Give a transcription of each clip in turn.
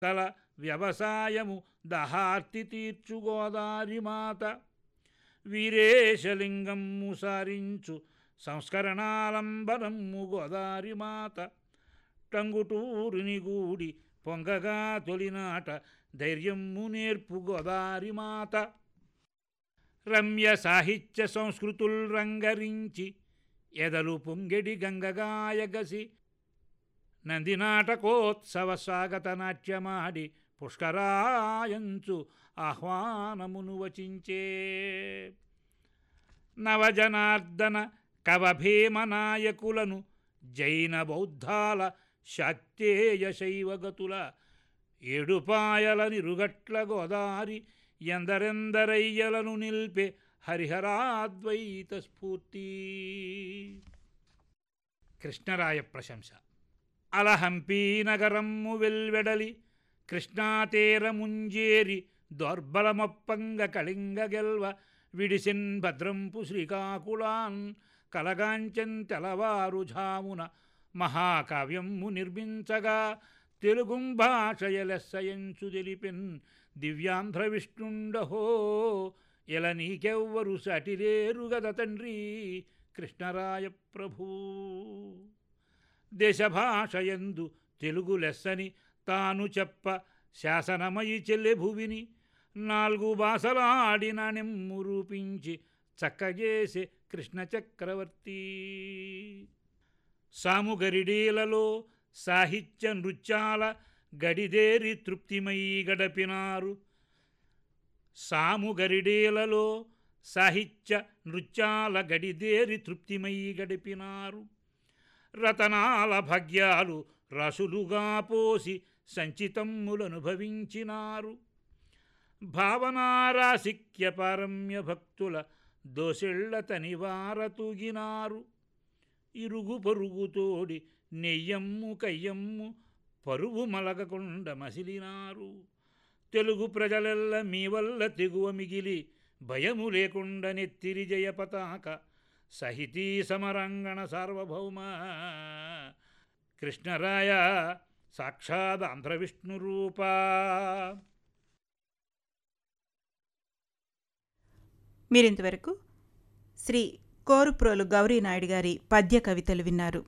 కల వ్యవసాయము దహార్తి తీర్చు గోదారి మాత వీరేశలింగము సారించు సంస్కరణాలంబనము గోదారి మాత టంగుటూరుని గూడి పొంగగా తొలినాట ధైర్యము నేర్పు గోదారి మాత రమ్య సాహిత్య సంస్కృతుల్ రంగరించి ఎదలు పొంగెడి గంగగాయగసి నందినాటకోత్సవ స్వాగత నాట్యమాడి పుష్కరాయంచు ఆహ్వానమును వచించే నవజనార్దన కవభీమ నాయకులను జైన బౌద్ధాల శాక్తేయ శైవగతుల ఏడుపాయల నిరుగట్ల గోదారి ఎందరెందరయ్యలను నిల్పే హరిహరాద్వైత స్ఫూర్తి కృష్ణరాయ ప్రశంస అలహంపీ నగరమ్ము వెల్వెడలి కృష్ణాతీరముంజేరి దౌర్బలమొప్పంగ కళింగ గెల్వ విడిసిన్ భద్రంపు శ్రీకాకుళాన్ కలగాంచెన్ తెలవారు ఝామున మహాకావ్యము నిర్మించగా తెలుగుం భాషయలెస్సయంచు తెలిపిన్ దివ్యాంధ్ర విష్ణుండహో ఎల నీకెవ్వరు సటిలేరు గద తండ్రి కృష్ణరాయ ప్రభూ దేశభాషయందు తెలుగు లెస్సని తాను చెప్ప శాసనమయి చెల్లె భువిని నాలుగు భాషలాడిన నెమ్ము రూపించి చక్కజేసే కృష్ణ చక్రవర్తి సాముగరిడీలలో సాహిత్య నృత్యాల గడిదేరి తృప్తిమై గడపినారు సాముగరిడీలలో సాహిత్య నృత్యాల గడిదేరి తృప్తిమై గడిపినారు రతనాల భాగ్యాలు రసులుగా పోసి సంచితమ్ములనుభవించినారు భావనారాసిక్య పారమ్య భక్తుల దోసిళ్ల తనివార తూగినారు ఇరుగు పొరుగుతోడి నెయ్యమ్ము కయ్యమ్ము పరువు మలగకుండా మసిలినారు తెలుగు ప్రజలెల్ల మీ వల్ల తెగువ మిగిలి భయము లేకుండా నెత్తిరి జయ పతాక సహితీ సమరంగణ సార్వభౌమ కృష్ణరాయ సాక్షాద్ ఆంధ్రవిష్ణు రూపా మీరింతవరకు శ్రీ కోరుప్రోలు గౌరీనాయుడు గారి పద్య కవితలు విన్నారు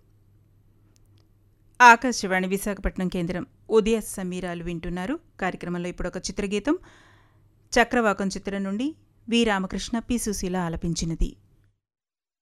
ఆకాశవాణి విశాఖపట్నం కేంద్రం ఉదయ సమీరాలు వింటున్నారు కార్యక్రమంలో ఇప్పుడు ఒక చిత్రగీతం చక్రవాకం చిత్రం నుండి వి రామకృష్ణ పి సుశీల ఆలపించినది